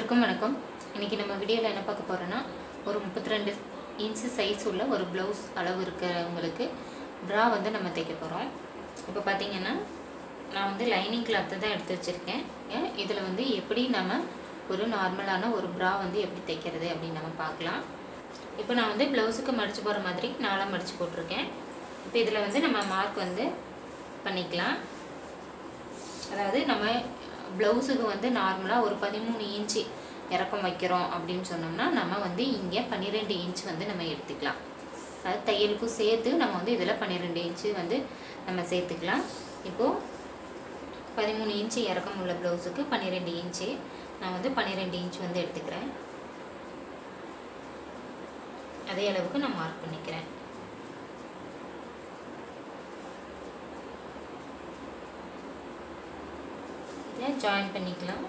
அனைவருக்கும் வணக்கம் இன்றைக்கி நம்ம வீடியோவில் என்ன பார்க்க போகிறோன்னா ஒரு முப்பத்தி ரெண்டு இன்ச்சு சைஸ் உள்ள ஒரு ப்ளவுஸ் அளவு இருக்கிறவங்களுக்கு ப்ரா வந்து நம்ம தைக்க போகிறோம் இப்போ பார்த்தீங்கன்னா நான் வந்து லைனிங் கிளாத்து தான் எடுத்து வச்சுருக்கேன் இதில் வந்து எப்படி நம்ம ஒரு நார்மலான ஒரு ப்ரா வந்து எப்படி தைக்கிறது அப்படின்னு நம்ம பார்க்கலாம் இப்போ நான் வந்து ப்ளவுஸுக்கு மடித்து போகிற மாதிரி நாளாக மடித்து போட்டிருக்கேன் இப்போ இதில் வந்து நம்ம மார்க் வந்து பண்ணிக்கலாம் அதாவது நம்ம ப்ளவுஸுக்கு வந்து நார்மலாக ஒரு பதிமூணு இன்ச்சு இறக்கம் வைக்கிறோம் அப்படின்னு சொன்னோம்னா நம்ம வந்து இங்கே பன்னிரெண்டு இன்ச் வந்து நம்ம எடுத்துக்கலாம் அதாவது தையலுக்கும் சேர்த்து நம்ம வந்து இதில் பன்னிரெண்டு இன்ச்சு வந்து நம்ம சேர்த்துக்கலாம் இப்போது பதிமூணு இன்ச்சு இறக்கம் உள்ள ப்ளவுஸுக்கு பன்னிரெண்டு இன்ச்சு நான் வந்து பன்னிரெண்டு இன்ச் வந்து எடுத்துக்கிறேன் அதே அளவுக்கு நான் மார்க் பண்ணிக்கிறேன் இதை ஜாயின் பண்ணிக்கலாம்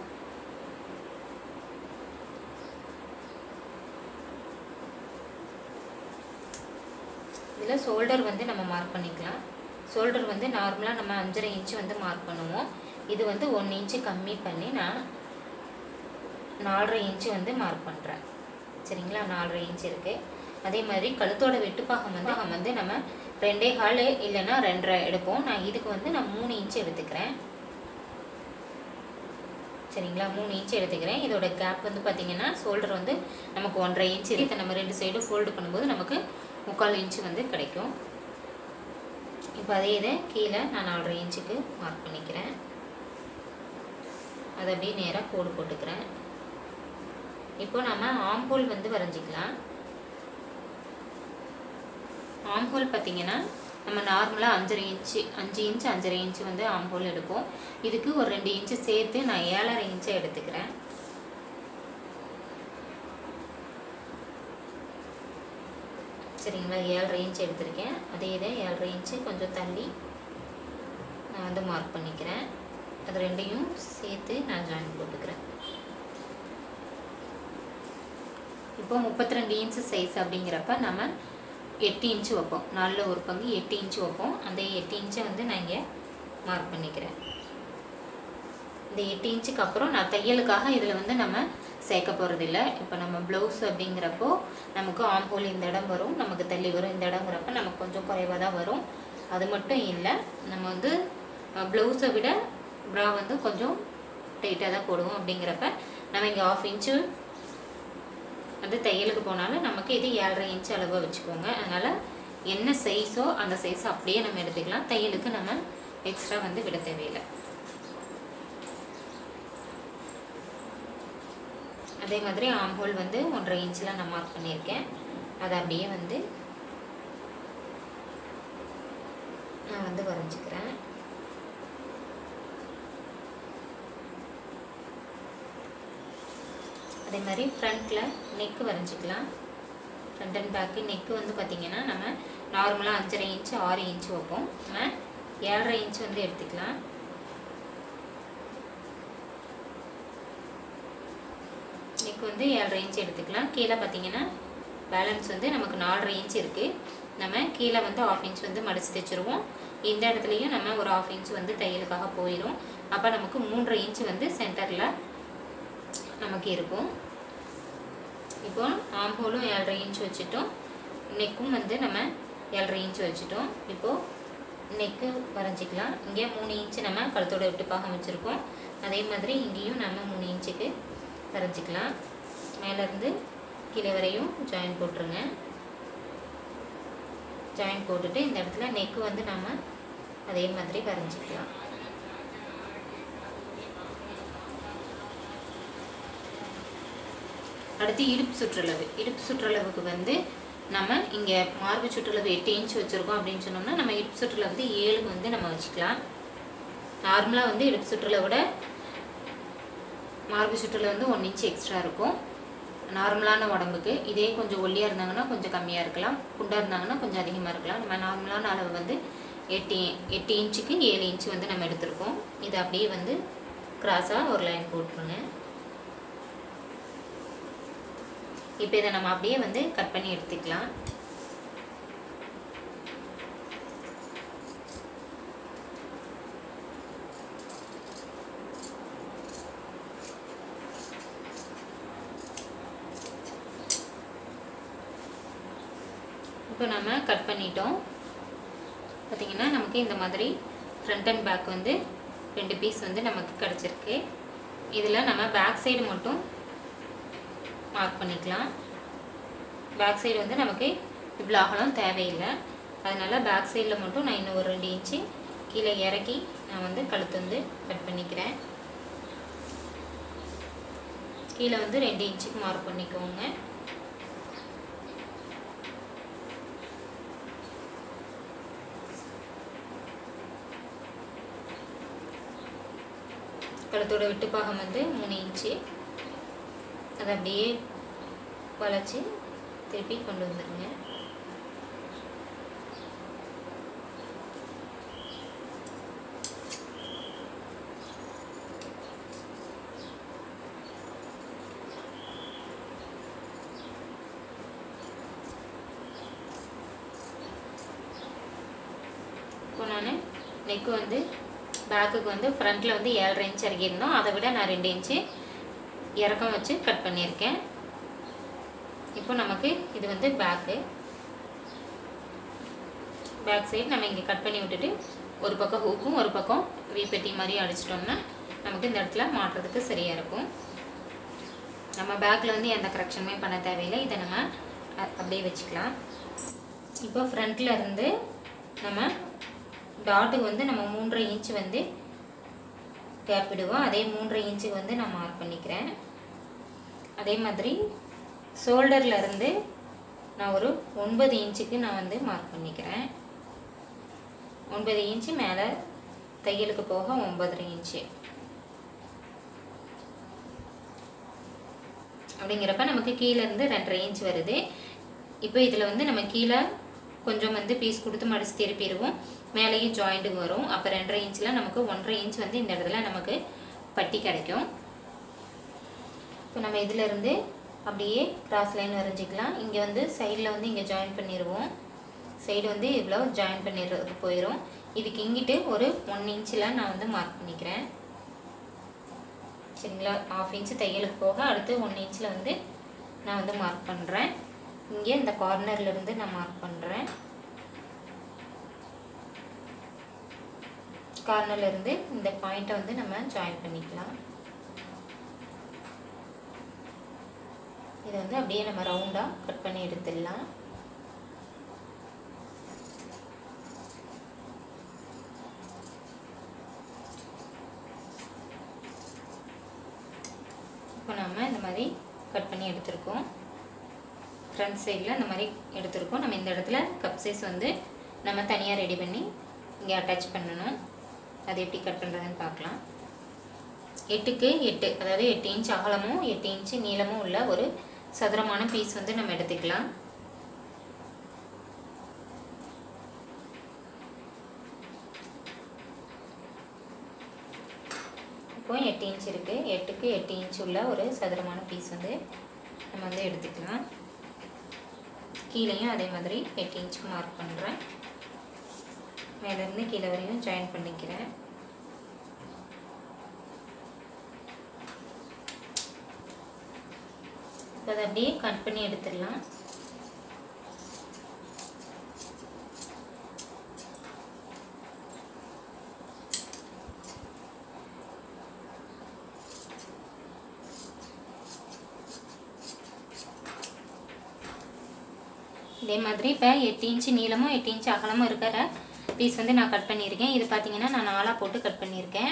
இதில் ஷோல்டர் வந்து நம்ம மார்க் பண்ணிக்கலாம் ஷோல்டர் வந்து நார்மலாக நம்ம அஞ்சரை இன்ச்சு வந்து மார்க் பண்ணுவோம் இது வந்து ஒன் இன்ச்சு கம்மி பண்ணி நான் நாலரை இன்ச்சு வந்து மார்க் பண்ணுறேன் சரிங்களா நாலரை இன்ச் இருக்குது அதே மாதிரி கழுத்தோட வெட்டுப்பாகம் வந்து பாகம் வந்து நம்ம ரெண்டே கால் இல்லைன்னா ரெண்டரை எடுப்போம் நான் இதுக்கு வந்து நான் மூணு இன்ச்சு எடுத்துக்கிறேன் சரிங்களா மூணு இன்ச் எடுத்துக்கிறேன் இதோட கேப் வந்து பார்த்திங்கன்னா ஷோல்டர் வந்து நமக்கு ஒன்றரை இன்ச் இருக்குது நம்ம ரெண்டு சைடும் ஃபோல்டு பண்ணும்போது நமக்கு முக்கால் இன்ச்சு வந்து கிடைக்கும் இப்போ அதே இதை கீழே நான் நாலரை இன்ச்சுக்கு மார்க் பண்ணிக்கிறேன் அதை அப்படியே நேராக கோடு போட்டுக்கிறேன் இப்போ நம்ம ஆம்போல் வந்து வரைஞ்சிக்கலாம் ஆம்போல் பார்த்திங்கன்னா நம்ம நார்மலாக அஞ்சரை இன்ச்சு அஞ்சு இன்ச்சு அஞ்சரை இன்ச்சு வந்து ஆம்போல் எடுப்போம் இதுக்கு ஒரு ரெண்டு இன்ச்சு சேர்த்து நான் ஏழரை இன்ச்சை எடுத்துக்கிறேன் சரிங்களா ஏழரை இன்ச்சு எடுத்திருக்கேன் அதே இதை ஏழரை இன்ச்சு கொஞ்சம் தள்ளி நான் வந்து மார்க் பண்ணிக்கிறேன் அது ரெண்டையும் சேர்த்து நான் ஜாயின் போட்டுக்கிறேன் இப்போ முப்பத்தி ரெண்டு இன்ச்சு சைஸ் அப்படிங்கிறப்ப நம்ம எட்டு இன்ச்சு வைப்போம் நாலில் ஒரு பங்கு எட்டு இன்ச்சு வைப்போம் அந்த எட்டு இன்ச்சை வந்து நான் இங்கே மார்க் பண்ணிக்கிறேன் இந்த எட்டு இன்ச்சுக்கு அப்புறம் நான் தையலுக்காக இதில் வந்து நம்ம சேர்க்க போகிறதில்ல இப்போ நம்ம ப்ளவுஸ் அப்படிங்கிறப்போ நமக்கு ஆம்போல் இந்த இடம் வரும் நமக்கு தள்ளி வரும் இந்த இடங்கிறப்ப நமக்கு கொஞ்சம் குறைவாக தான் வரும் அது மட்டும் இல்லை நம்ம வந்து ப்ளவுஸை விட ப்ரா வந்து கொஞ்சம் டைட்டாக தான் போடுவோம் அப்படிங்கிறப்ப நம்ம இங்கே ஆஃப் இன்ச்சு வந்து தையலுக்கு போனாலும் நமக்கு இது ஏழரை இன்ச் அளவாக வச்சுக்கோங்க அதனால் என்ன சைஸோ அந்த சைஸ் அப்படியே நம்ம எடுத்துக்கலாம் தையலுக்கு நம்ம எக்ஸ்ட்ரா வந்து விட தேவையில்லை அதே மாதிரி ஆம்போல் வந்து ஒன்றரை இன்ச்சில் நான் மார்க் பண்ணியிருக்கேன் அதை அப்படியே வந்து நான் வந்து வரைஞ்சிக்கிறேன் அதே மாதிரி ஃப்ரண்ட்டில் நெக்கு வரைஞ்சிக்கலாம் ஃப்ரண்ட் அண்ட் பேக்கு நெக்கு வந்து பார்த்திங்கன்னா நம்ம நார்மலாக அஞ்சரை இன்ச்சு ஆறு இன்ச்சு வைப்போம் நம்ம ஏழரை இன்ச்சு வந்து எடுத்துக்கலாம் நெக் வந்து ஏழரை இன்ச்சு எடுத்துக்கலாம் கீழே பார்த்தீங்கன்னா பேலன்ஸ் வந்து நமக்கு நாலரை இன்ச் இருக்குது நம்ம கீழே வந்து ஆஃப் இன்ச் வந்து மடித்து தைச்சிருவோம் இந்த இடத்துலையும் நம்ம ஒரு ஆஃப் இன்ச் வந்து தையலுக்காக போயிடும் அப்போ நமக்கு மூன்றரை இன்ச்சு வந்து சென்டரில் நமக்கு இருக்கும் இப்போ ஆம்போலும் ஏழரை இன்ச் வச்சுட்டோம் நெக்கும் வந்து நம்ம ஏழரை இன்ச் வச்சுட்டோம் இப்போது நெக்கு வரைஞ்சிக்கலாம் இங்கே மூணு இன்ச்சு நம்ம கழுத்தோட விட்டு பாகம் வச்சுருக்கோம் அதே மாதிரி இங்கேயும் நம்ம மூணு இன்ச்சுக்கு வரைஞ்சிக்கலாம் மேலேருந்து கீழே வரையும் ஜாயின் போட்டுருங்க ஜாயின் போட்டுட்டு இந்த இடத்துல நெக்கு வந்து நம்ம அதே மாதிரி வரைஞ்சிக்கலாம் அடுத்து இடுப்பு சுற்றளவு இடுப்பு சுற்றளவுக்கு வந்து நம்ம இங்கே மார்பு சுற்றளவு எட்டு இன்ச் வச்சுருக்கோம் அப்படின்னு சொன்னோம்னா நம்ம இடுப்பு சுற்றளவு வந்து ஏழுக்கு வந்து நம்ம வச்சுக்கலாம் நார்மலாக வந்து இடுப்பு சுற்றலை விட மார்பு சுற்றளவு வந்து ஒன் இன்ச் எக்ஸ்ட்ரா இருக்கும் நார்மலான உடம்புக்கு இதே கொஞ்சம் ஒல்லியாக இருந்தாங்கன்னா கொஞ்சம் கம்மியாக இருக்கலாம் குண்டாக இருந்தாங்கன்னா கொஞ்சம் அதிகமாக இருக்கலாம் நம்ம நார்மலான அளவு வந்து எட்டு எட்டு இன்ச்சுக்கு ஏழு இன்ச்சு வந்து நம்ம எடுத்திருக்கோம் இதை அப்படியே வந்து கிராஸாக ஒரு லைன் போட்டுருங்க இப்போ இதை நம்ம அப்படியே வந்து கட் பண்ணி எடுத்துக்கலாம் இப்போ நம்ம கட் பண்ணிட்டோம் பார்த்திங்கன்னா நமக்கு இந்த மாதிரி ஃப்ரண்ட் அண்ட் பேக் வந்து ரெண்டு பீஸ் வந்து நமக்கு கிடச்சிருக்கு இதில் நம்ம பேக் சைடு மட்டும் மார்க் பண்ணிக்கலாம் பேக் சைடு வந்து நமக்கு இவ்வளோ அகலம் தேவையில்லை அதனால் பேக் சைடில் மட்டும் நான் இன்னும் ஒரு ரெண்டு இன்ச்சு கீழே இறக்கி நான் வந்து கழுத்து வந்து கட் பண்ணிக்கிறேன் கீழே வந்து ரெண்டு இன்ச்சுக்கு மார்க் பண்ணிக்கோங்க கழுத்தோட விட்டுப்பாகம் வந்து மூணு இன்ச்சு அதை அப்படியே வளைச்சி திருப்பி கொண்டு வந்துடுங்க இப்போ நான் நெக்கு வந்து பேக்குக்கு வந்து ஃப்ரண்ட்டில் வந்து ஏழரை இன்ச் இறக்கியிருந்தோம் அதை விட நான் ரெண்டு இன்ச்சு இறக்கம் வச்சு கட் பண்ணியிருக்கேன் இப்போ நமக்கு இது வந்து பேக்கு பேக் சைடு நம்ம இங்கே கட் பண்ணி விட்டுட்டு ஒரு பக்கம் ஹூக்கும் ஒரு பக்கம் வீப்பெட்டி மாதிரி அடிச்சிட்டோம்னா நமக்கு இந்த இடத்துல மாட்டுறதுக்கு சரியாக இருக்கும் நம்ம பேக்கில் வந்து எந்த கரெக்ஷனுமே பண்ண தேவையில்லை இதை நம்ம அ- அப்படியே வச்சுக்கலாம் இப்போ ஃப்ரண்ட்டில் இருந்து நம்ம டாட்டுக்கு வந்து நம்ம மூன்றரை இன்ச் வந்து கேப் விடுவோம் அதே மூன்றரை இன்ச்சுக்கு வந்து நான் மார்க் பண்ணிக்கிறேன் அதே மாதிரி ஷோல்டரில் இருந்து நான் ஒரு ஒன்பது இன்ச்சுக்கு நான் வந்து மார்க் பண்ணிக்கிறேன் ஒன்பது இன்ச்சு மேலே தையலுக்கு போக ஒன்பதரை இன்ச்சு அப்படிங்கிறப்ப நமக்கு கீழே இருந்து ரெண்டரை இன்ச் வருது இப்போ இதில் வந்து நம்ம கீழே கொஞ்சம் வந்து பீஸ் கொடுத்து மடிச்சு திருப்பிடுவோம் மேலேயும் ஜாயிண்ட்டுக்கு வரும் அப்போ ரெண்டரை இன்ச்சில் நமக்கு ஒன்றரை இன்ச் வந்து இந்த இடத்துல நமக்கு பட்டி கிடைக்கும் இப்போ நம்ம இதிலேருந்து அப்படியே கிராஸ் லைன் வரைஞ்சிக்கலாம் இங்கே வந்து சைடில் வந்து இங்கே ஜாயின் பண்ணிடுவோம் சைடு வந்து இவ்வளோ ஜாயின் பண்ணிடுறதுக்கு போயிடும் இதுக்கு இங்கிட்டு ஒரு ஒன் இன்ச்சில் நான் வந்து மார்க் பண்ணிக்கிறேன் சரிங்களா ஆஃப் இன்ச்சு தையலுக்கு போக அடுத்து ஒன் இன்ச்சில் வந்து நான் வந்து மார்க் பண்ணுறேன் இங்கே இந்த கார்னர்ல இருந்து நான் மார்க் பண்ணுறேன் கார்னர்ல இருந்து இந்த பாயிண்ட்டை வந்து நம்ம ஜாயின் பண்ணிக்கலாம் இதை வந்து அப்படியே நம்ம ரவுண்டாக கட் பண்ணி எடுத்துடலாம் இப்போ நம்ம இந்த மாதிரி கட் பண்ணி எடுத்திருக்கோம் ஃப்ரண்ட் சைடில் இந்த மாதிரி எடுத்திருக்கோம் நம்ம இந்த இடத்துல கப் சைஸ் வந்து நம்ம தனியாக ரெடி பண்ணி இங்கே அட்டாச் பண்ணணும் அது எப்படி கட் பண்ணுறதுன்னு பார்க்கலாம் எட்டுக்கு எட்டு அதாவது எட்டு இன்ச் அகலமும் எட்டு இன்ச்சு நீளமும் உள்ள ஒரு சதுரமான பீஸ் வந்து நம்ம எடுத்துக்கலாம் இப்போ எட்டு இன்ச் இருக்குது எட்டுக்கு எட்டு இன்ச் உள்ள ஒரு சதுரமான பீஸ் வந்து நம்ம வந்து எடுத்துக்கலாம் கீழேயும் அதே மாதிரி எட்டு இன்ச்சுக்கு மார்க் பண்ணுறேன் மேலேருந்து கீழே வரையும் ஜாயின் பண்ணிக்கிறேன் இப்போ அதை அப்படியே கட் பண்ணி எடுத்துடலாம் இதே மாதிரி இப்போ எட்டு இன்ச்சு நீளமும் எட்டு இன்ச்சு அகலமும் இருக்கிற பீஸ் வந்து நான் கட் பண்ணியிருக்கேன் இது பார்த்தீங்கன்னா நான் நாலாக போட்டு கட் பண்ணியிருக்கேன்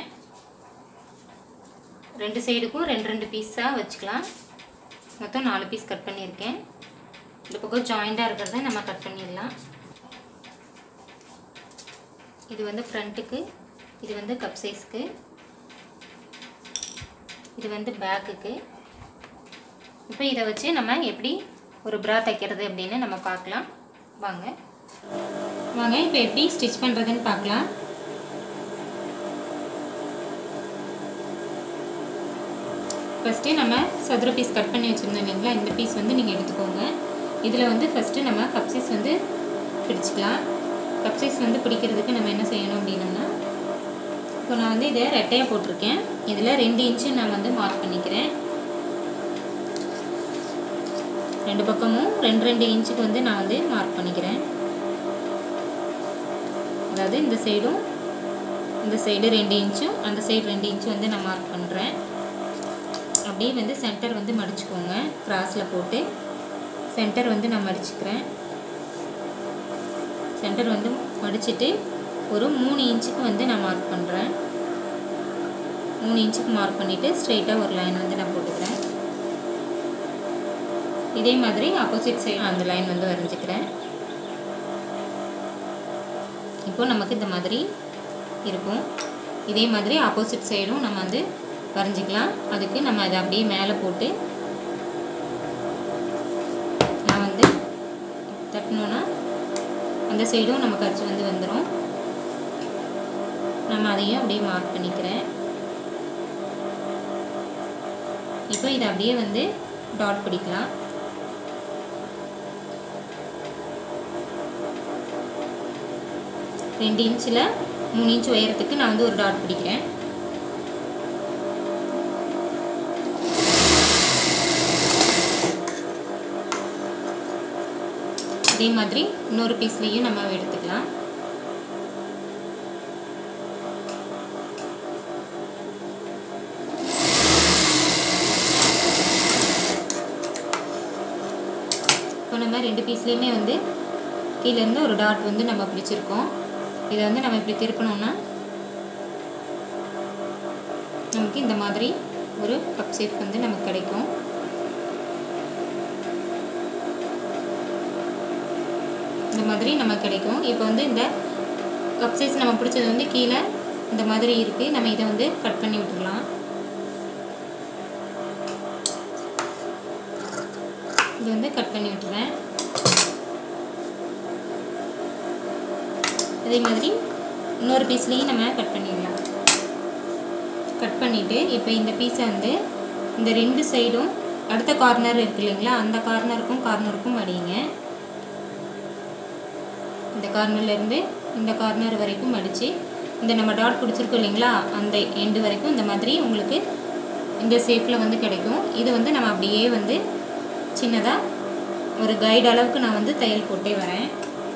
ரெண்டு சைடுக்கும் ரெண்டு ரெண்டு பீஸாக வச்சுக்கலாம் மொத்தம் நாலு பீஸ் கட் பண்ணியிருக்கேன் இந்த பக்கம் ஜாயிண்டாக இருக்கிறத நம்ம கட் பண்ணிடலாம் இது வந்து ஃப்ரண்ட்டுக்கு இது வந்து கப் சைஸ்க்கு இது வந்து பேக்குக்கு இப்போ இதை வச்சு நம்ம எப்படி ஒரு ப்ரா தைக்கிறது அப்படின்னு நம்ம பார்க்கலாம் வாங்க வாங்க இப்போ எப்படி ஸ்டிச் பண்ணுறதுன்னு பார்க்கலாம் ஃபஸ்ட்டு நம்ம சதுர பீஸ் கட் பண்ணி வச்சுருந்தோம் இல்லைங்களா இந்த பீஸ் வந்து நீங்கள் எடுத்துக்கோங்க இதில் வந்து ஃபஸ்ட்டு நம்ம கப் சைஸ் வந்து பிடிச்சிக்கலாம் கப் சைஸ் வந்து பிடிக்கிறதுக்கு நம்ம என்ன செய்யணும் அப்படின்னம்னா இப்போ நான் வந்து இதை ரெட்டையாக போட்டிருக்கேன் இதில் ரெண்டு இன்ச்சு நான் வந்து மார்க் பண்ணிக்கிறேன் ரெண்டு பக்கமும் ரெண்டு ரெண்டு இன்ச்சுக்கு வந்து நான் வந்து மார்க் பண்ணிக்கிறேன் அதாவது இந்த சைடும் இந்த சைடு ரெண்டு இன்ச்சும் அந்த சைடு ரெண்டு இன்ச்சும் வந்து நான் மார்க் பண்ணுறேன் அப்படியே வந்து சென்டர் வந்து மடிச்சுக்கோங்க கிராஸில் போட்டு சென்டர் வந்து நான் மடிச்சுக்கிறேன் சென்டர் வந்து மடிச்சுட்டு ஒரு மூணு இன்ச்சுக்கு வந்து நான் மார்க் பண்ணுறேன் மூணு இன்ச்சுக்கு மார்க் பண்ணிவிட்டு ஸ்ட்ரைட்டாக ஒரு லைன் வந்து நான் போட்டுக்கிறேன் இதே மாதிரி ஆப்போசிட் சைடு அந்த லைன் வந்து வரைஞ்சிக்கிறேன் இப்போ நமக்கு இந்த மாதிரி இருக்கும் இதே மாதிரி ஆப்போசிட் சைடும் நம்ம வந்து வரைஞ்சிக்கலாம் அதுக்கு நம்ம அதை அப்படியே மேலே போட்டு நான் வந்து தட்டினோன்னா அந்த சைடும் நமக்கு அச்சு வந்து வந்துடும் நம்ம அதையும் அப்படியே மார்க் பண்ணிக்கிறேன் இப்போ இதை அப்படியே வந்து டாட் பிடிக்கலாம் ரெண்டு இன்ச்சில் மூணு இன்ச் உயரத்துக்கு நான் வந்து ஒரு டாட் பிடிக்கிறேன் இதே மாதிரி இன்னொரு பீஸ்லேயும் நம்ம எடுத்துக்கலாம் இப்போ நம்ம ரெண்டு பீஸ்லேயுமே வந்து கீழேருந்து ஒரு டாட் வந்து நம்ம பிடிச்சிருக்கோம் இதை வந்து நம்ம இப்படி திருப்பணும்னா நமக்கு இந்த மாதிரி ஒரு கப் ஷேப் வந்து நமக்கு கிடைக்கும் இந்த மாதிரி நமக்கு கிடைக்கும் இப்போ வந்து இந்த கப் சைஸ் நம்ம பிடிச்சது வந்து கீழே இந்த மாதிரி இருக்குது நம்ம இதை வந்து கட் பண்ணி விட்டுடலாம் இது வந்து கட் பண்ணி விட்டுறேன் அதே மாதிரி இன்னொரு பீஸ்லேயும் நம்ம கட் பண்ணிடலாம் கட் பண்ணிவிட்டு இப்போ இந்த பீஸை வந்து இந்த ரெண்டு சைடும் அடுத்த கார்னர் இருக்கு இல்லைங்களா அந்த கார்னருக்கும் கார்னருக்கும் மடியுங்க இந்த கார்னர்லேருந்து இந்த கார்னர் வரைக்கும் மடித்து இந்த நம்ம டாட் பிடிச்சிருக்கோம் இல்லைங்களா அந்த எண்டு வரைக்கும் இந்த மாதிரி உங்களுக்கு இந்த ஷேப்பில் வந்து கிடைக்கும் இது வந்து நம்ம அப்படியே வந்து சின்னதாக ஒரு கைடு அளவுக்கு நான் வந்து தையல் போட்டே வரேன்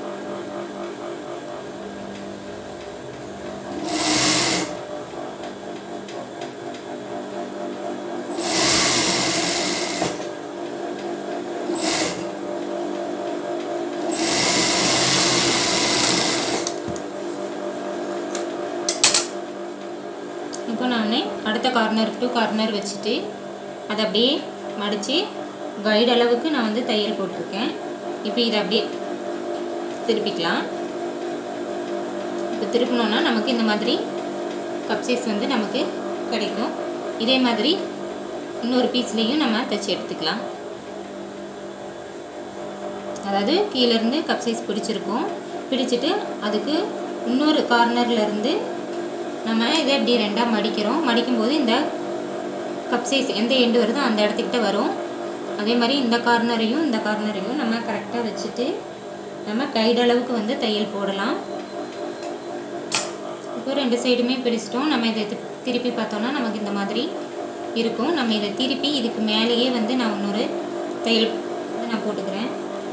இப்போ நான் அடுத்த கார்னர் டு கார்னர் வச்சுட்டு அதை அப்படியே மடித்து கைடு அளவுக்கு நான் வந்து தையல் போட்டிருக்கேன் இப்போ இதை அப்படியே திருப்பிக்கலாம் இப்போ திருப்பினோன்னா நமக்கு இந்த மாதிரி கப் சைஸ் வந்து நமக்கு கிடைக்கும் இதே மாதிரி இன்னொரு பீஸ்லேயும் நம்ம தைச்சி எடுத்துக்கலாம் அதாவது கீழேருந்து கப் சைஸ் பிடிச்சிருக்கோம் பிடிச்சிட்டு அதுக்கு இன்னொரு கார்னர்லேருந்து நம்ம இதை இப்படி ரெண்டாக மடிக்கிறோம் மடிக்கும்போது இந்த கப் சைஸ் எந்த எண்டு வருதோ அந்த இடத்துக்கிட்ட வரும் அதே மாதிரி இந்த கார்னரையும் இந்த கார்னரையும் நம்ம கரெக்டாக வச்சுட்டு நம்ம கைடளவுக்கு வந்து தையல் போடலாம் இப்போ ரெண்டு சைடுமே பிடிச்சிட்டோம் நம்ம இதை தி- திருப்பி பார்த்தோம்னா நமக்கு இந்த மாதிரி இருக்கும் நம்ம இதை திருப்பி இதுக்கு மேலேயே வந்து நான் இன்னொரு தையல் வந்து நான் போட்டுக்கிறேன்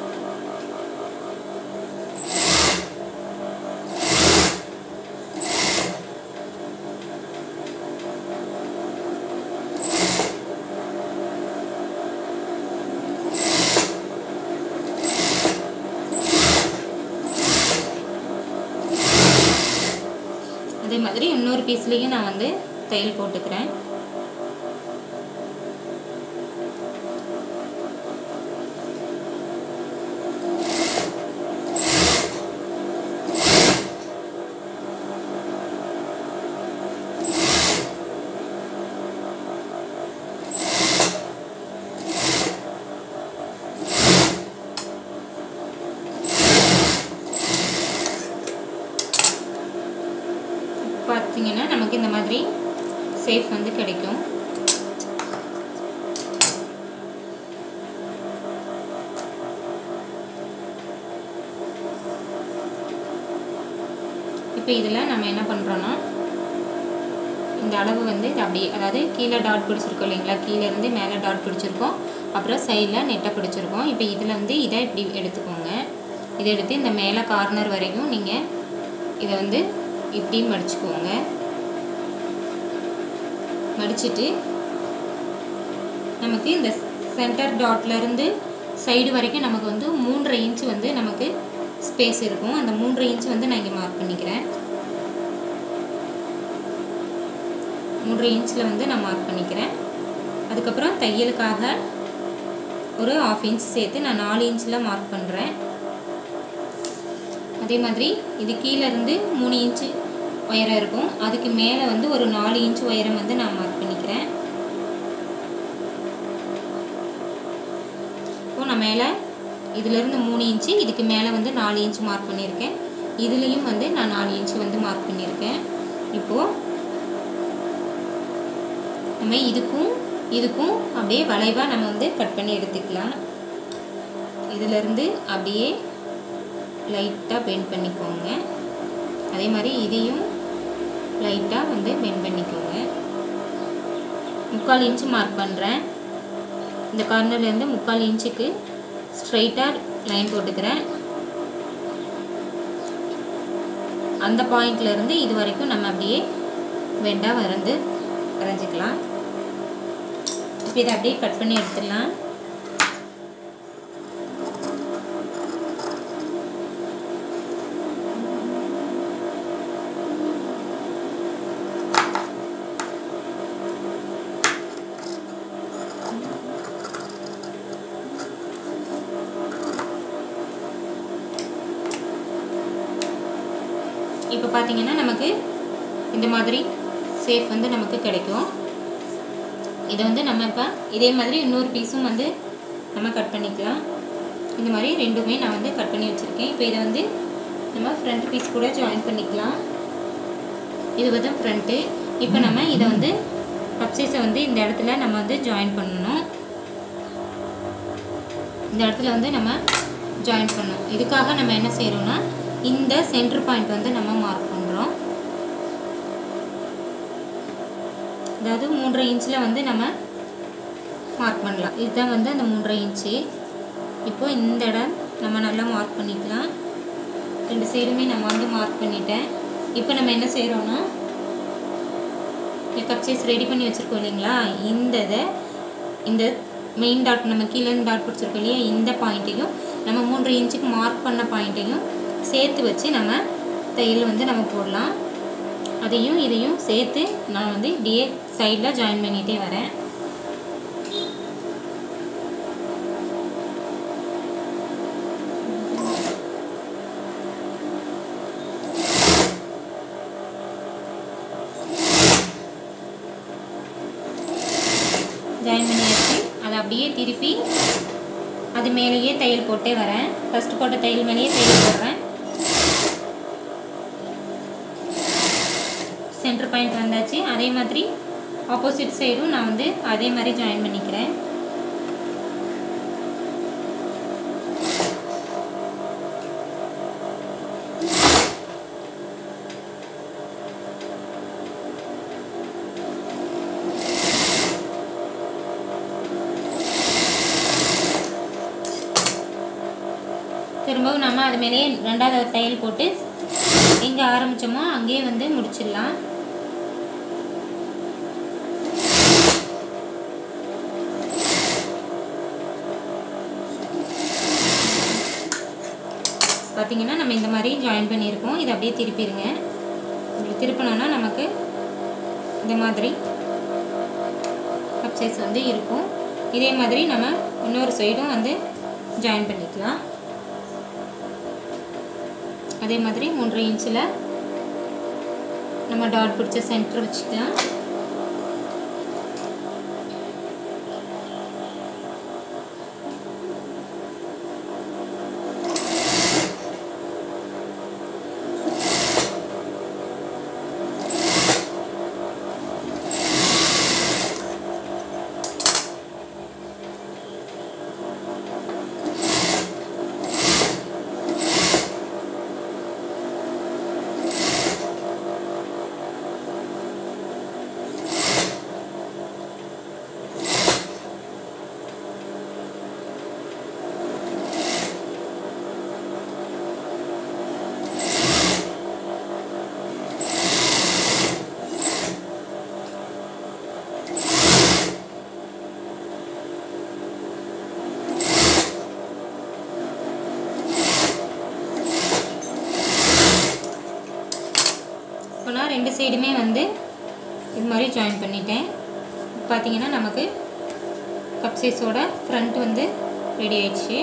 அதே மாதிரி இன்னொரு பீஸ்லேயும் நான் வந்து தையல் போட்டுக்கிறேன் பார்த்தீங்கன்னா நமக்கு இந்த மாதிரி சேஃப் வந்து கிடைக்கும் இப்போ இதில் நம்ம என்ன பண்ணுறோன்னா இந்த அளவு வந்து இது அப்படியே அதாவது கீழே டாட் பிடிச்சிருக்கோம் இல்லைங்களா கீழே இருந்து மேலே டாட் பிடிச்சிருக்கோம் அப்புறம் சைடில் நெட்டை பிடிச்சிருக்கோம் இப்போ இதில் வந்து இதை இப்படி எடுத்துக்கோங்க இதை எடுத்து இந்த மேலே கார்னர் வரைக்கும் நீங்கள் இதை வந்து இப்படி மடிச்சுக்கோங்க மடிச்சிட்டு நமக்கு இந்த சென்டர் டாட்லேருந்து சைடு வரைக்கும் நமக்கு வந்து மூன்றரை இன்ச் வந்து நமக்கு ஸ்பேஸ் இருக்கும் அந்த மூன்றரை இன்ச் வந்து நான் இங்கே மார்க் பண்ணிக்கிறேன் மூன்றரை இன்ச்சில் வந்து நான் மார்க் பண்ணிக்கிறேன் அதுக்கப்புறம் தையலுக்காக ஒரு ஆஃப் இன்ச் சேர்த்து நான் நாலு இன்ச்சில் மார்க் பண்ணுறேன் அதே மாதிரி இது கீழே இருந்து மூணு இன்ச்சு உயரம் இருக்கும் அதுக்கு மேலே வந்து ஒரு நாலு இன்ச் உயரம் வந்து நான் மார்க் பண்ணிக்கிறேன் இப்போ நான் மேலே இதிலேருந்து மூணு இன்ச்சு இதுக்கு மேலே வந்து நாலு இன்ச் மார்க் பண்ணியிருக்கேன் இதுலேயும் வந்து நான் நாலு இன்ச்சு வந்து மார்க் பண்ணியிருக்கேன் இப்போது நம்ம இதுக்கும் இதுக்கும் அப்படியே வளைவாக நம்ம வந்து கட் பண்ணி எடுத்துக்கலாம் இதிலேருந்து அப்படியே லைட்டாக பெண்ட் பண்ணிக்கோங்க அதே மாதிரி இதையும் லைட்டாக வந்து பெண்ட் பண்ணிக்கோங்க முக்கால் இன்ச்சு மார்க் பண்ணுறேன் இந்த கார்னர்லேருந்து முக்கால் இன்ச்சுக்கு ஸ்ட்ரைட்டாக லைன் போட்டுக்கிறேன் அந்த பாயிண்ட்லேருந்து இது வரைக்கும் நம்ம அப்படியே வெண்டாக வரைந்து வரைஞ்சிக்கலாம் இப்போ இதை அப்படியே கட் பண்ணி எடுத்துடலாம் இப்போ பார்த்தீங்கன்னா நமக்கு இந்த மாதிரி சேஃப் வந்து நமக்கு கிடைக்கும் இதை வந்து நம்ம இப்போ இதே மாதிரி இன்னொரு பீஸும் வந்து நம்ம கட் பண்ணிக்கலாம் இந்த மாதிரி ரெண்டுமே நான் வந்து கட் பண்ணி வச்சுருக்கேன் இப்போ இதை வந்து நம்ம ஃப்ரண்ட் பீஸ் கூட ஜாயின் பண்ணிக்கலாம் இது வந்து ஃப்ரண்ட்டு இப்போ நம்ம இதை வந்து கப் சைஸை வந்து இந்த இடத்துல நம்ம வந்து ஜாயின் பண்ணணும் இந்த இடத்துல வந்து நம்ம ஜாயின் பண்ணணும் இதுக்காக நம்ம என்ன செய்கிறோம்னா இந்த சென்டர் பாயிண்ட் வந்து நம்ம மார்க் பண்ணுறோம் அதாவது மூன்றரை இன்ச்சில் வந்து நம்ம மார்க் பண்ணலாம் இதுதான் வந்து அந்த மூன்றரை இன்ச்சு இப்போ இந்த இடம் நம்ம நல்லா மார்க் பண்ணிக்கலாம் ரெண்டு சைடுமே நம்ம வந்து மார்க் பண்ணிட்டேன் இப்போ நம்ம என்ன செய்கிறோன்னா கப் சைஸ் ரெடி பண்ணி வச்சுருக்கோம் இல்லைங்களா இந்த இதை இந்த மெயின் டாட் நம்ம கீழே டாட் பிடிச்சிருக்கோம் இல்லையா இந்த பாயிண்ட்டையும் நம்ம மூன்றரை இன்ச்சுக்கு மார்க் பண்ண பாயிண்ட்டையும் சேர்த்து வச்சு நம்ம தையல் வந்து நம்ம போடலாம் அதையும் இதையும் சேர்த்து நான் வந்து இப்படியே சைடில் ஜாயின் பண்ணிகிட்டே வரேன் ஜாயின் பண்ணியாச்சு அதை அப்படியே திருப்பி அது மேலேயே தையல் போட்டே வரேன் ஃபஸ்ட்டு போட்ட தையல் மேலேயே தையல் போடுறேன் சென்டர் பாயிண்ட் வந்தாச்சு அதே மாதிரி ஆப்போசிட் சைடும் நான் வந்து அதே மாதிரி ஜாயின் பண்ணிக்கிறேன் திரும்பவும் நம்ம அது மேலேயே ரெண்டாவது தையல் போட்டு எங்கே ஆரம்பித்தோமோ அங்கேயே வந்து முடிச்சிடலாம் பார்த்தீங்கன்னா நம்ம இந்த மாதிரி ஜாயின் பண்ணியிருக்கோம் இதை அப்படியே திருப்பிடுங்க இப்படி திருப்பினோன்னா நமக்கு இந்த மாதிரி கப் சைஸ் வந்து இருக்கும் இதே மாதிரி நம்ம இன்னொரு சைடும் வந்து ஜாயின் பண்ணிக்கலாம் அதே மாதிரி மூன்றரை இன்ச்சில் நம்ம டாட் பிடிச்ச சென்டர் வச்சுக்கலாம் சைடுமே வந்து இது மாதிரி ஜாயின் பண்ணிட்டேன் பார்த்தீங்கன்னா நமக்கு கப் சைஸோட ஃப்ரண்ட் வந்து ரெடி ஆயிடுச்சு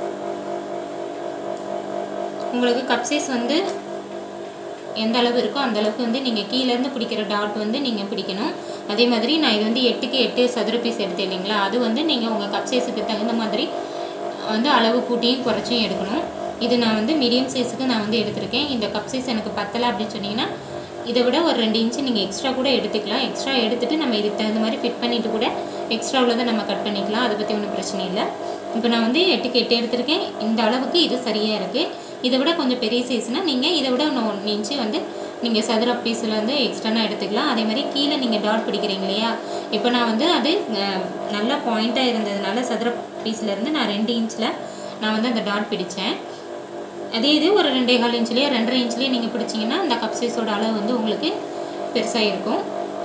உங்களுக்கு கப் சைஸ் வந்து எந்த அளவு இருக்கோ அந்த அளவுக்கு வந்து நீங்கள் கீழேருந்து பிடிக்கிற டாட் வந்து நீங்கள் பிடிக்கணும் அதே மாதிரி நான் இது வந்து எட்டுக்கு எட்டு சதுர பீஸ் எடுத்தேன் இல்லைங்களா அது வந்து நீங்கள் உங்கள் கப் சைஸுக்கு தகுந்த மாதிரி வந்து அளவு கூட்டியும் குறைச்சியும் எடுக்கணும் இது நான் வந்து மீடியம் சைஸுக்கு நான் வந்து எடுத்திருக்கேன் இந்த கப் சைஸ் எனக்கு பத்தலை அப்படின்னு சொன்னீங்கன்னா இதை விட ஒரு ரெண்டு இன்ச்சு நீங்கள் எக்ஸ்ட்ரா கூட எடுத்துக்கலாம் எக்ஸ்ட்ரா எடுத்துகிட்டு நம்ம இதுக்கு தகுந்த மாதிரி ஃபிட் பண்ணிவிட்டு கூட எக்ஸ்ட்ரா உள்ளதை நம்ம கட் பண்ணிக்கலாம் அதை பற்றி ஒன்றும் பிரச்சனை இல்லை இப்போ நான் வந்து எட்டுக்கு எட்டு எடுத்திருக்கேன் இந்த அளவுக்கு இது சரியாக இருக்குது இதை விட கொஞ்சம் பெரிய சைஸ்னால் நீங்கள் இதை விட இன்னும் ஒன் இன்ச்சு வந்து நீங்கள் சதுர பீஸில் வந்து எக்ஸ்ட்ரானா எடுத்துக்கலாம் அதே மாதிரி கீழே நீங்கள் டாட் பிடிக்கிறீங்க இல்லையா இப்போ நான் வந்து அது அஹ், நல்லா பாயிண்ட்டாக இருந்ததுனால சதுர பீஸ்லேருந்து நான் ரெண்டு இன்ச்சில் நான் வந்து அந்த டாட் பிடித்தேன் அதே இது ஒரு ரெண்டே கால் இன்ச்லேயே ரெண்டரை இன்ச்லேயே நீங்கள் பிடிச்சிங்கன்னா அந்த கப் சைஸோட அளவு வந்து உங்களுக்கு பெருசாக இருக்கும்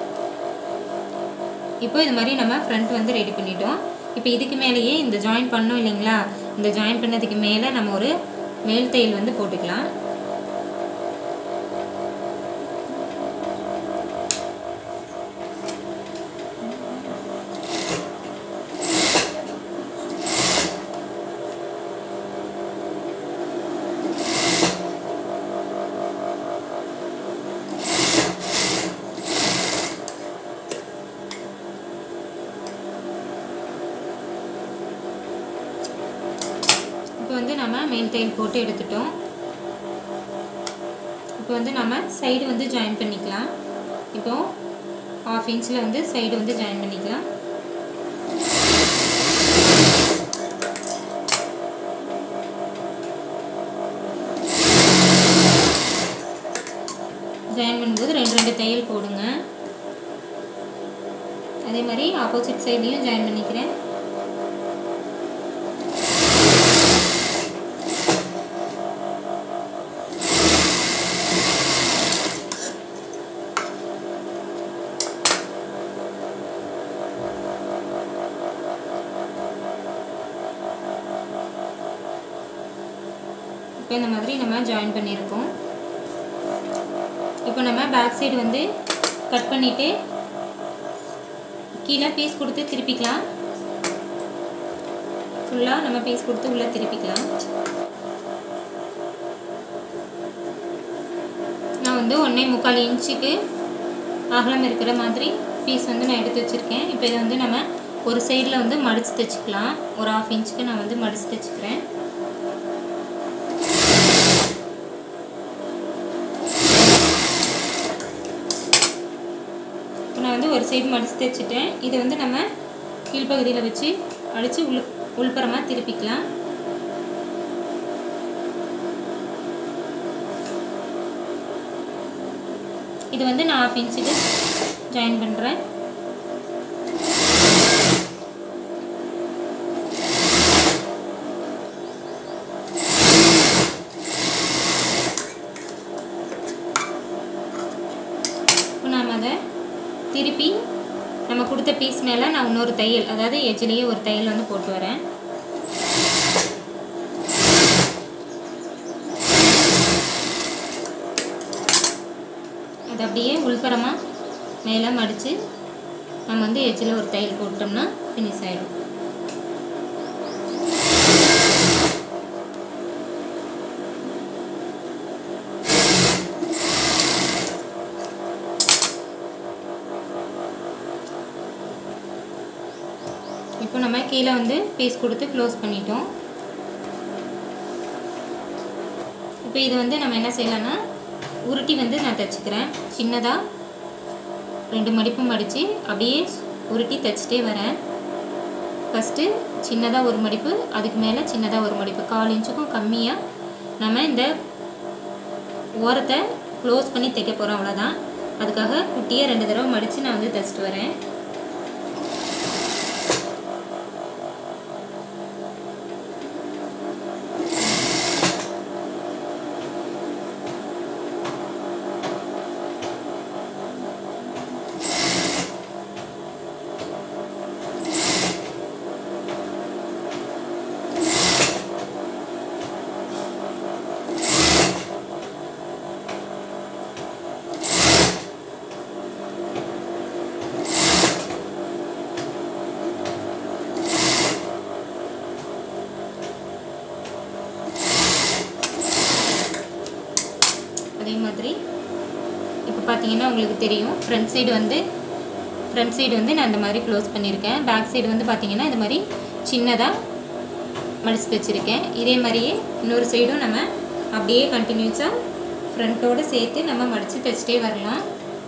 இப்போ இது மாதிரி நம்ம ஃப்ரண்ட் வந்து ரெடி பண்ணிட்டோம் இப்போ இதுக்கு மேலேயே இந்த ஜாயின் பண்ணோம் இல்லைங்களா இந்த ஜாயின் பண்ணதுக்கு மேலே நம்ம ஒரு மேல் தையல் வந்து போட்டுக்கலாம் இப்போ வந்து நம்ம மெயின் தையல் போட்டு எடுத்துட்டோம் இப்போ வந்து நம்ம சைடு வந்து ஜாயின் பண்ணிக்கலாம் இப்போ ஆஃப் இன்ச்சில் வந்து சைடு வந்து ஜாயின் பண்ணிக்கலாம் ஜாயின் பண்ணும்போது ரெண்டு ரெண்டு தையல் போடுங்க அதே மாதிரி ஆப்போசிட் சைட்லேயும் ஜாயின் பண்ணிக்கிறேன் இப்போ இந்த மாதிரி நம்ம ஜாயின் பண்ணியிருக்கோம் இப்போ நம்ம பேக் சைடு வந்து கட் பண்ணிவிட்டு கீழே பீஸ் கொடுத்து திருப்பிக்கலாம் ஃபுல்லாக நம்ம பீஸ் கொடுத்து உள்ளே திருப்பிக்கலாம் நான் வந்து ஒன்றே முக்கால் இன்ச்சுக்கு அகலம் இருக்கிற மாதிரி பீஸ் வந்து நான் எடுத்து வச்சுருக்கேன் இப்போ இதை வந்து நம்ம ஒரு சைடில் வந்து மடித்து தைச்சிக்கலாம் ஒரு ஆஃப் இன்ச்சுக்கு நான் வந்து மடித்து தைச்சிக்கிறேன் இப்போ நான் வந்து ஒரு சைடு மடித்து தைச்சிட்டேன் இதை வந்து நம்ம கீழ்ப்பகுதியில் வச்சு அடித்து உள் உள்புறமாக திருப்பிக்கலாம் இது வந்து நான் ஆஃப் இன்ச்சுக்கு ஜாயின் பண்ணுறேன் இப்போ நாம் அதை திருப்பி நம்ம கொடுத்த பீஸ் மேலே நான் இன்னொரு தையல் அதாவது எஜ்ஜிலேயே ஒரு தையல் வந்து போட்டு வரேன் அது அப்படியே உள்புறமாக மேலே மடித்து நம்ம வந்து எஜ்ஜில் ஒரு தையல் போட்டோம்னா ஃபினிஷ் ஆகிடும் இப்போ நம்ம கீழே வந்து பீஸ் கொடுத்து க்ளோஸ் பண்ணிட்டோம் இப்போ இது வந்து நம்ம என்ன செய்யலாம்னா உருட்டி வந்து நான் தைச்சிக்கிறேன் சின்னதாக ரெண்டு மடிப்பும் மடித்து அப்படியே உருட்டி தைச்சிட்டே வரேன் ஃபஸ்ட்டு சின்னதாக ஒரு மடிப்பு அதுக்கு மேலே சின்னதாக ஒரு மடிப்பு கால் இன்ச்சுக்கும் கம்மியாக நம்ம இந்த ஓரத்தை க்ளோஸ் பண்ணி தைக்க போகிறோம் அவ்வளோதான் அதுக்காக குட்டியாக ரெண்டு தடவை மடித்து நான் வந்து தைச்சிட்டு வரேன் பார்த்தீங்கன்னா உங்களுக்கு தெரியும் ஃப்ரண்ட் சைடு வந்து ஃப்ரண்ட் சைடு வந்து நான் இந்த மாதிரி க்ளோஸ் பண்ணியிருக்கேன் பேக் சைடு வந்து பார்த்தீங்கன்னா இந்த மாதிரி சின்னதாக மடித்து தைச்சிருக்கேன் இதே மாதிரியே இன்னொரு சைடும் நம்ம அப்படியே கண்டினியூஸாக ஃப்ரண்ட்டோடு சேர்த்து நம்ம மடித்து தைச்சிட்டே வரலாம்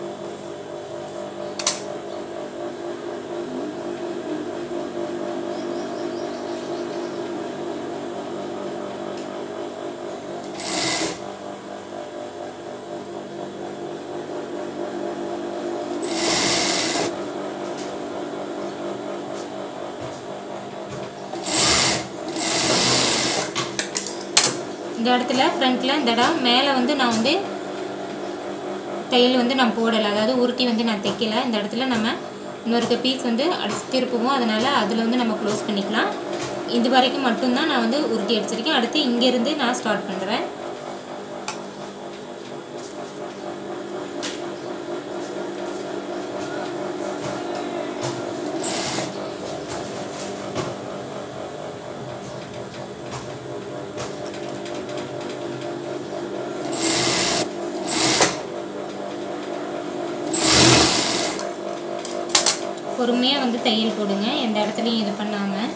இந்த இடத்துல ஃப்ரண்ட்டில் இந்த இடம் மேலே வந்து நான் வந்து தையல் வந்து நான் போடலை அதாவது உருட்டி வந்து நான் தைக்கல இந்த இடத்துல நம்ம இன்னொரு பீஸ் வந்து அடிச்சு திருப்புவோம் அதனால் அதில் வந்து நம்ம க்ளோஸ் பண்ணிக்கலாம் இது வரைக்கும் மட்டும்தான் நான் வந்து உருட்டி அடிச்சிருக்கேன் அடுத்து இங்கேருந்து நான் ஸ்டார்ட் பண்ணுறேன் பொறுமையாக வந்து தையல் போடுங்க எந்த இடத்துலையும் இது பண்ணாமல்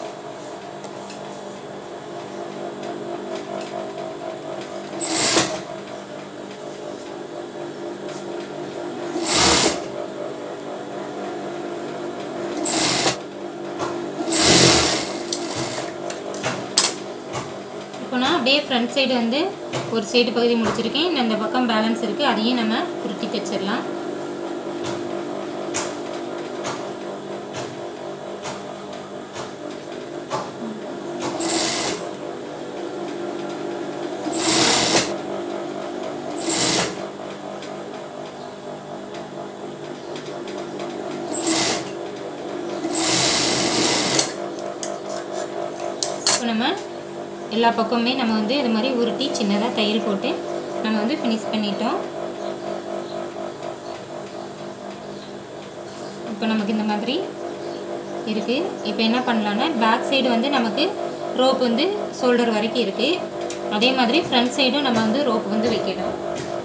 இப்போ நான் அப்படியே ஃப்ரண்ட் சைடு வந்து ஒரு சைடு பகுதி முடிச்சிருக்கேன் இன்னும் இந்த பக்கம் பேலன்ஸ் இருக்குது அதையும் நம்ம உருட்டி தைச்சிடலாம் இப்போ நம்ம எல்லா பக்கமுமே நம்ம வந்து இது மாதிரி உருட்டி சின்னதாக தையல் போட்டு நம்ம வந்து ஃபினிஷ் பண்ணிட்டோம் இப்போ நமக்கு இந்த மாதிரி இருக்குது இப்போ என்ன பண்ணலான்னா பேக் சைடு வந்து நமக்கு ரோப் வந்து ஷோல்டர் வரைக்கும் இருக்குது அதே மாதிரி ஃப்ரண்ட் சைடும் நம்ம வந்து ரோப் வந்து வைக்கணும்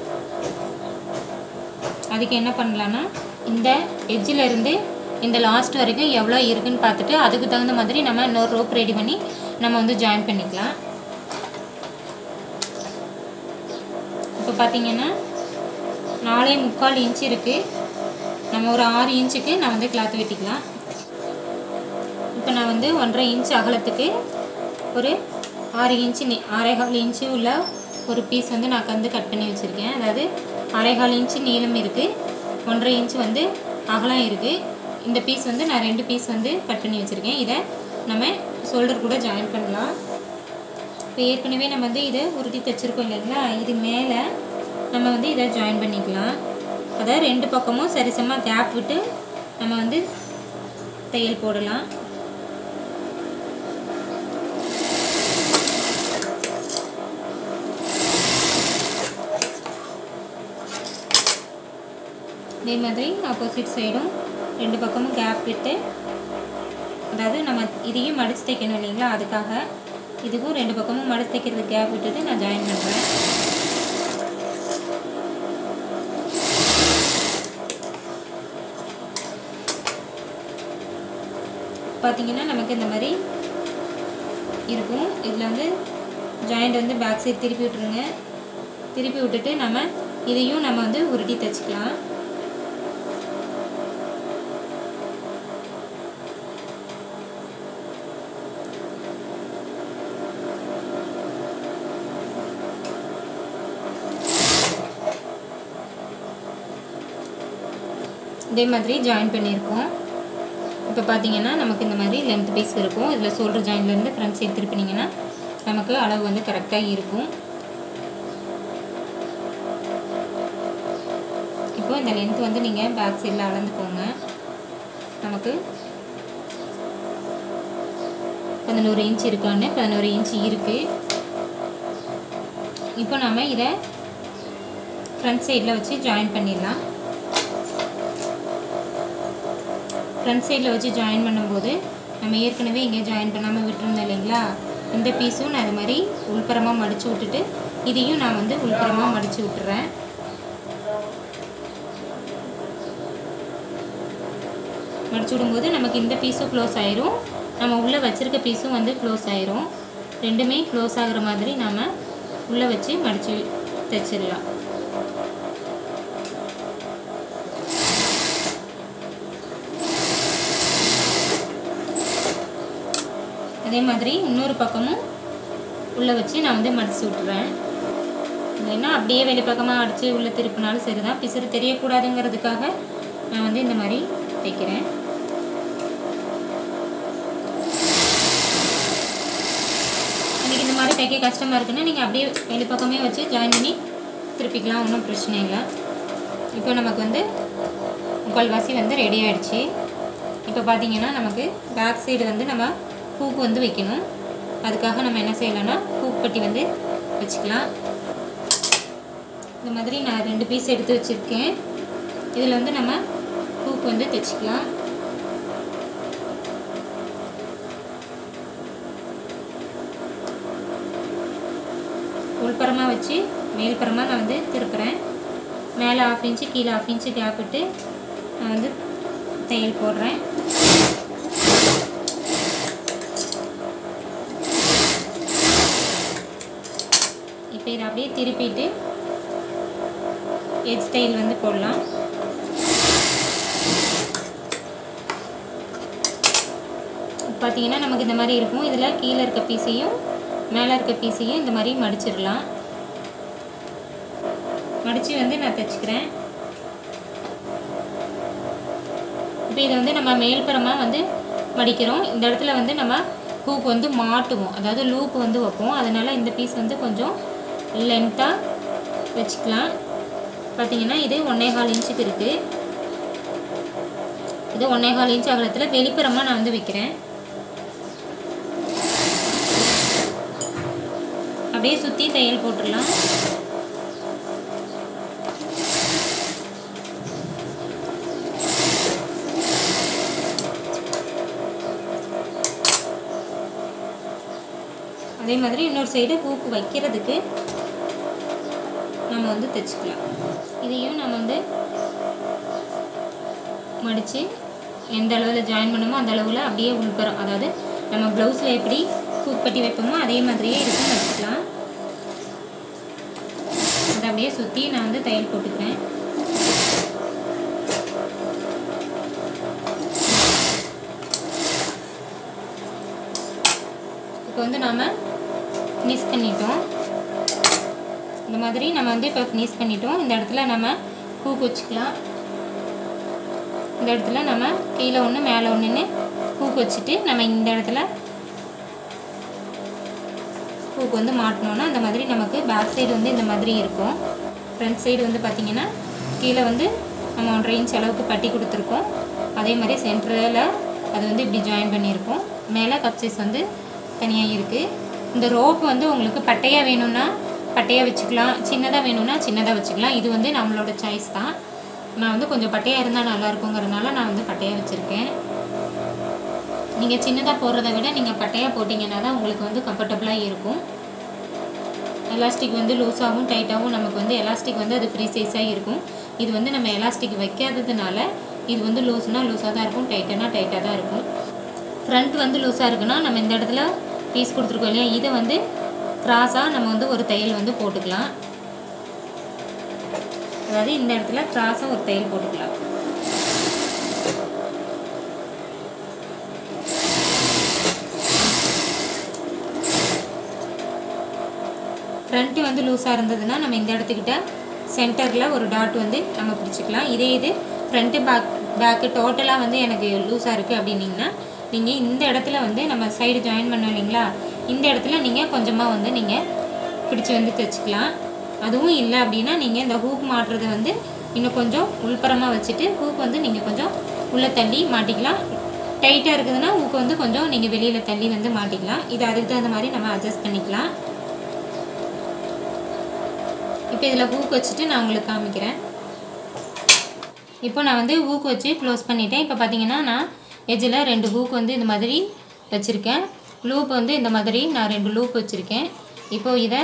அதுக்கு என்ன பண்ணலான்னா இந்த எட்ஜில் இருந்து இந்த லாஸ்ட் வரைக்கும் எவ்வளோ இருக்குன்னு பார்த்துட்டு அதுக்கு தகுந்த மாதிரி நம்ம இன்னொரு ரோப் ரெடி பண்ணி நம்ம வந்து ஜாயின் பண்ணிக்கலாம் இப்போ பார்த்தீங்கன்னா நாலே முக்கால் இன்ச் இருக்குது நம்ம ஒரு ஆறு இன்ச்சுக்கு நான் வந்து கிளாத் வெட்டிக்கலாம் இப்போ நான் வந்து ஒன்றரை இன்ச் அகலத்துக்கு ஒரு ஆறு இன்ச்சு நீ ஆறேகால் இன்ச்சு உள்ள ஒரு பீஸ் வந்து நான் வந்து கட் பண்ணி வச்சுருக்கேன் அதாவது அரைகால் இன்ச்சு நீளம் இருக்குது ஒன்றரை இன்ச்சு வந்து அகலம் இருக்குது இந்த பீஸ் வந்து நான் ரெண்டு பீஸ் வந்து கட் பண்ணி வச்சுருக்கேன் இதை நம்ம ஷோல்டர் கூட ஜாயின் பண்ணலாம் இப்போ ஏற்கனவே நம்ம வந்து இதை உருட்டி தைச்சிருக்கோம் இல்லைங்களா இது மேலே நம்ம வந்து இதை ஜாயின் பண்ணிக்கலாம் அதாவது ரெண்டு பக்கமும் சரிசமாக கேப் விட்டு நம்ம வந்து தையல் போடலாம் இதே மாதிரி ஆப்போசிட் சைடும் ரெண்டு பக்கமும் கேப் விட்டு அதாவது நம்ம இதையும் மடித்து தைக்கணும் இல்லைங்களா அதுக்காக இதுக்கும் ரெண்டு பக்கமும் மடித்து தைக்கிறதுக்கு கேப் விட்டுட்டு நான் ஜாயின் பண்ணுறேன் பார்த்தீங்கன்னா நமக்கு இந்த மாதிரி இருக்கும் இதில் வந்து ஜாயிண்ட் வந்து பேக் சைடு திருப்பி விட்டுருங்க திருப்பி விட்டுட்டு நம்ம இதையும் நம்ம வந்து உருட்டி தைச்சிக்கலாம் இதே மாதிரி ஜாயின் பண்ணியிருக்கோம் இப்போ பார்த்தீங்கன்னா நமக்கு இந்த மாதிரி லென்த் பீஸ் இருக்கும் இதில் ஷோல்டர் ஜாயின்லேருந்து ஃப்ரண்ட் சைடு திருப்பினீங்கன்னா நமக்கு அளவு வந்து கரெக்டாக இருக்கும் இப்போ இந்த லென்த் வந்து நீங்கள் பேக் சைடில் அளந்துக்கோங்க நமக்கு பதினோரு இன்ச் இருக்கான்னு பதினோரு இன்ச் இருக்குது இப்போ நம்ம இதை ஃப்ரண்ட் சைடில் வச்சு ஜாயின் பண்ணிடலாம் ஃப்ரண்ட் சைடில் வச்சு ஜாயின் பண்ணும்போது நம்ம ஏற்கனவே இங்கே ஜாயின் பண்ணாமல் விட்டுருந்தோம் இல்லைங்களா இந்த பீஸும் நான் இது மாதிரி உள்புறமாக மடித்து விட்டுட்டு இதையும் நான் வந்து உள்புறமாக மடித்து விட்டுறேன் மடிச்சு விடும்போது நமக்கு இந்த பீஸும் க்ளோஸ் ஆயிரும் நம்ம உள்ளே வச்சுருக்க பீஸும் வந்து க்ளோஸ் ஆயிரும் ரெண்டுமே க்ளோஸ் ஆகுற மாதிரி நாம் உள்ளே வச்சு மடித்து தைச்சிடலாம் அதே மாதிரி இன்னொரு பக்கமும் உள்ளே வச்சு நான் வந்து மடித்து விட்டுறேன் இல்லைன்னா அப்படியே வெளிப்பக்கமாக அடித்து உள்ளே திருப்பினாலும் சரிதான் பிசுறு தெரியக்கூடாதுங்கிறதுக்காக நான் வந்து இந்த மாதிரி தைக்கிறேன் எனக்கு இந்த மாதிரி தைக்க கஷ்டமாக இருக்குன்னா நீங்கள் அப்படியே வெளிப்பக்கமே வச்சு ஜாயின் பண்ணி திருப்பிக்கலாம் ஒன்றும் பிரச்சனை இல்லை இப்போ நமக்கு வந்து முக்கால்வாசி வந்து ரெடி ஆயிடுச்சு இப்போ பார்த்தீங்கன்னா நமக்கு பேக் சைடு வந்து நம்ம பூக்கு வந்து வைக்கணும் அதுக்காக நம்ம என்ன செய்யலாம்னா பூக்கு பட்டி வந்து வச்சுக்கலாம் இந்த மாதிரி நான் ரெண்டு பீஸ் எடுத்து வச்சுருக்கேன் இதில் வந்து நம்ம பூக்கு வந்து தைச்சிக்கலாம் உள்புறமாக வச்சு மேல்புறமாக நான் வந்து திருப்புறேன் மேலே ஆஃப் இன்ச்சு கீழே ஆஃப் இன்ச்சு கேப் விட்டு நான் வந்து தையல் போடுறேன் இப்போ இதை அப்படியே திருப்பிட்டு எஜ் டைல் வந்து போடலாம் பார்த்தீங்கன்னா நமக்கு இந்த மாதிரி இருக்கும் இதில் கீழே இருக்க பீஸையும் மேலே இருக்க பீஸையும் இந்த மாதிரி மடிச்சிடலாம் மடித்து வந்து நான் தைச்சிக்கிறேன் இப்போ இதை வந்து நம்ம மேல்புறமாக வந்து மடிக்கிறோம் இந்த இடத்துல வந்து நம்ம ஹூக் வந்து மாட்டுவோம் அதாவது லூப் வந்து வைப்போம் அதனால் இந்த பீஸ் வந்து கொஞ்சம் லென்த்தாக வச்சுக்கலாம் பார்த்தீங்கன்னா இது ஒன்றே கால் இன்ச்சுக்கு இருக்குது இது ஒன்றே கால் இன்ச் அகலத்தில் வெளிப்புறமாக நான் வந்து வைக்கிறேன் அப்படியே சுற்றி தையல் போட்டுடலாம் அதே மாதிரி இன்னொரு சைடு ஹூக்கு வைக்கிறதுக்கு நம்ம வந்து தைச்சிக்கலாம் இதையும் நம்ம வந்து மடித்து எந்த அளவில் ஜாயின் பண்ணுமோ அந்த அளவில் அப்படியே உள்புறம் அதாவது நம்ம ப்ளவுஸில் எப்படி ஹூக் பட்டி வைப்போமோ அதே மாதிரியே இருக்கும் வச்சுக்கலாம் அதை அப்படியே சுற்றி நான் வந்து தையல் போட்டுக்கிறேன் இப்போ வந்து நாம் ஃபினிஷ் பண்ணிட்டோம் இந்த மாதிரி நம்ம வந்து இப்போ ஃபினிஷ் பண்ணிட்டோம் இந்த இடத்துல நம்ம ஹூக் வச்சுக்கலாம் இந்த இடத்துல நம்ம கீழே ஒன்று மேலே ஒன்றுன்னு ஹூக் வச்சுட்டு நம்ம இந்த இடத்துல ஹூக் வந்து மாட்டினோன்னா அந்த மாதிரி நமக்கு பேக் சைடு வந்து இந்த மாதிரி இருக்கும் ஃப்ரண்ட் சைடு வந்து பார்த்திங்கன்னா கீழே வந்து நம்ம ஒன்றரை இன்ச் அளவுக்கு பட்டி கொடுத்துருக்கோம் அதே மாதிரி சென்டரில் அது வந்து இப்படி ஜாயின் பண்ணியிருக்கோம் மேலே கப் சைஸ் வந்து தனியாக இருக்குது இந்த ரோப் வந்து உங்களுக்கு பட்டையாக வேணும்னா பட்டையாக வச்சுக்கலாம் சின்னதாக வேணும்னா சின்னதாக வச்சுக்கலாம் இது வந்து நம்மளோட சாய்ஸ் தான் நான் வந்து கொஞ்சம் பட்டையாக இருந்தால் நல்லா இருக்குங்கிறதுனால நான் வந்து பட்டையாக வச்சுருக்கேன் நீங்கள் சின்னதாக போடுறத விட நீங்கள் பட்டையாக போட்டிங்கன்னா தான் உங்களுக்கு வந்து கம்ஃபர்டபுளாக இருக்கும் எலாஸ்டிக் வந்து லூஸாகவும் டைட்டாகவும் நமக்கு வந்து எலாஸ்டிக் வந்து அது ஃப்ரீ சைஸாக இருக்கும் இது வந்து நம்ம எலாஸ்டிக் வைக்காததுனால இது வந்து லூஸ்னால் லூஸாக தான் இருக்கும் டைட்டானா டைட்டாக தான் இருக்கும் ஃப்ரண்ட் வந்து லூஸாக இருக்குன்னா நம்ம இந்த இடத்துல பீஸ் கொடுத்துருக்கோம் இல்லையா இதை வந்து கிராஸாக நம்ம வந்து ஒரு தையல் வந்து போட்டுக்கலாம் அதாவது இந்த இடத்துல கிராஸாக ஒரு தையல் போட்டுக்கலாம் ஃப்ரண்ட்டு வந்து லூஸாக இருந்ததுன்னா நம்ம இந்த இடத்துக்கிட்ட சென்டரில் ஒரு டாட் வந்து நம்ம பிடிச்சிக்கலாம் இதே இது ஃப்ரண்ட்டு பேக் பேக்கு டோட்டலாக வந்து எனக்கு லூஸாக இருக்குது அப்படின்னிங்கன்னா நீங்கள் இந்த இடத்துல வந்து நம்ம சைடு ஜாயின் பண்ணோம் இல்லைங்களா இந்த இடத்துல நீங்கள் கொஞ்சமாக வந்து நீங்கள் பிடிச்சி வந்து தைச்சிக்கலாம் அதுவும் இல்லை அப்படின்னா நீங்கள் இந்த ஹூக் மாட்டுறதை வந்து இன்னும் கொஞ்சம் உள்புறமாக வச்சுட்டு ஹூக் வந்து நீங்கள் கொஞ்சம் உள்ளே தள்ளி மாட்டிக்கலாம் டைட்டாக இருக்குதுன்னா ஹூக் வந்து கொஞ்சம் நீங்கள் வெளியில் தள்ளி வந்து மாட்டிக்கலாம் இது அதுக்கு தகுந்த மாதிரி நம்ம அட்ஜஸ்ட் பண்ணிக்கலாம் இப்போ இதில் ஹூக் வச்சுட்டு நான் உங்களுக்கு காமிக்கிறேன் இப்போ நான் வந்து ஹூக் வச்சு க்ளோஸ் பண்ணிட்டேன் இப்போ பார்த்தீங்கன்னா நான் எஜ்ஜில் ரெண்டு ஹூக் வந்து இந்த மாதிரி வச்சுருக்கேன் லூப் வந்து இந்த மாதிரி நான் ரெண்டு லூப் வச்சுருக்கேன் இப்போது இதை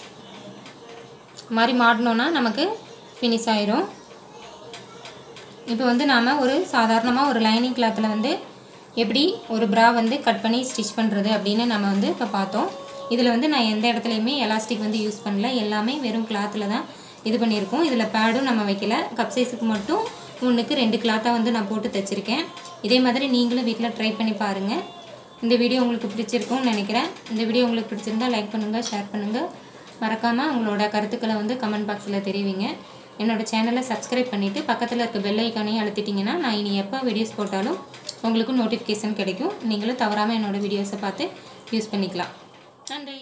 மாதிரி மாட்டினோன்னா நமக்கு ஃபினிஷ் ஆயிரும் இப்போ வந்து நாம் ஒரு சாதாரணமாக ஒரு லைனிங் கிளாத்தில் வந்து எப்படி ஒரு ப்ரா வந்து கட் பண்ணி ஸ்டிச் பண்ணுறது அப்படின்னு நம்ம வந்து இப்போ பார்த்தோம் இதில் வந்து நான் எந்த இடத்துலையுமே எலாஸ்டிக் வந்து யூஸ் பண்ணல எல்லாமே வெறும் கிளாத்தில் தான் இது பண்ணியிருக்கோம் இதில் பேடும் நம்ம வைக்கல கப் சைஸுக்கு மட்டும் ஒன்றுக்கு ரெண்டு கிளாத்தாக வந்து நான் போட்டு தைச்சிருக்கேன் இதே மாதிரி நீங்களும் வீட்டில் ட்ரை பண்ணி பாருங்கள் இந்த வீடியோ உங்களுக்கு பிடிச்சிருக்கும்னு நினைக்கிறேன் இந்த வீடியோ உங்களுக்கு பிடிச்சிருந்தா லைக் பண்ணுங்கள் ஷேர் பண்ணுங்கள் மறக்காமல் உங்களோட கருத்துக்களை வந்து கமெண்ட் பாக்ஸில் தெரிவிங்க என்னோட சேனலை சப்ஸ்கிரைப் பண்ணிவிட்டு பக்கத்தில் இருக்க பெல் ஐக்கானையும் அழுத்திட்டிங்கன்னா நான் இனி எப்போ வீடியோஸ் போட்டாலும் உங்களுக்கு நோட்டிஃபிகேஷன் கிடைக்கும் நீங்களும் தவறாமல் என்னோடய வீடியோஸை பார்த்து யூஸ் பண்ணிக்கலாம் நன்றி